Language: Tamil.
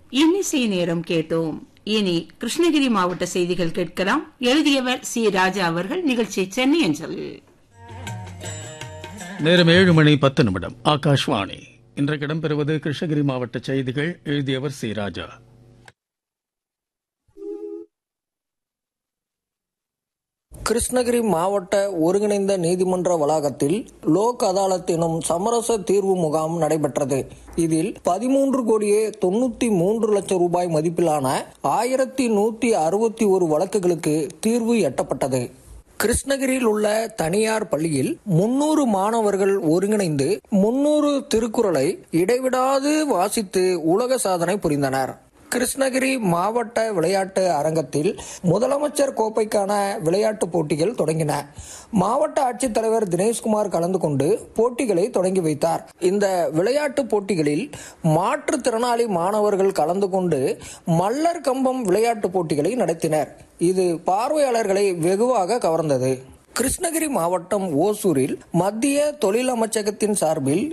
இன்னிசை நேரம் கேட்டோம் இனி கிருஷ்ணகிரி மாவட்ட செய்திகள் கேட்கலாம் எழுதியவர் சி ராஜா அவர்கள் நிகழ்ச்சி சென்னை அஞ்சல் நேரம் ஏழு மணி பத்து நிமிடம் ஆகாஷ்வாணி இன்றைக்கு இடம்பெறுவது கிருஷ்ணகிரி மாவட்ட செய்திகள் எழுதியவர் சி ராஜா கிருஷ்ணகிரி மாவட்ட ஒருங்கிணைந்த நீதிமன்ற வளாகத்தில் லோக் அதாலத் எனும் சமரச தீர்வு முகாம் நடைபெற்றது இதில் பதிமூன்று கோடியே தொண்ணூத்தி மூன்று லட்சம் ரூபாய் மதிப்பிலான ஆயிரத்தி நூத்தி அறுபத்தி ஒரு வழக்குகளுக்கு தீர்வு எட்டப்பட்டது கிருஷ்ணகிரியில் உள்ள தனியார் பள்ளியில் முன்னூறு மாணவர்கள் ஒருங்கிணைந்து முன்னூறு திருக்குறளை இடைவிடாது வாசித்து உலக சாதனை புரிந்தனர் கிருஷ்ணகிரி மாவட்ட விளையாட்டு அரங்கத்தில் முதலமைச்சர் கோப்பைக்கான விளையாட்டுப் போட்டிகள் தொடங்கின மாவட்ட ஆட்சித்தலைவர் தினேஷ்குமார் கலந்து கொண்டு போட்டிகளை தொடங்கி வைத்தார் இந்த விளையாட்டுப் போட்டிகளில் மாற்றுத்திறனாளி மாணவர்கள் கலந்து கொண்டு மல்லர் கம்பம் விளையாட்டுப் போட்டிகளை நடத்தினர் இது பார்வையாளர்களை வெகுவாக கவர்ந்தது கிருஷ்ணகிரி மாவட்டம் ஓசூரில் மத்திய தொழில் அமைச்சகத்தின் சார்பில்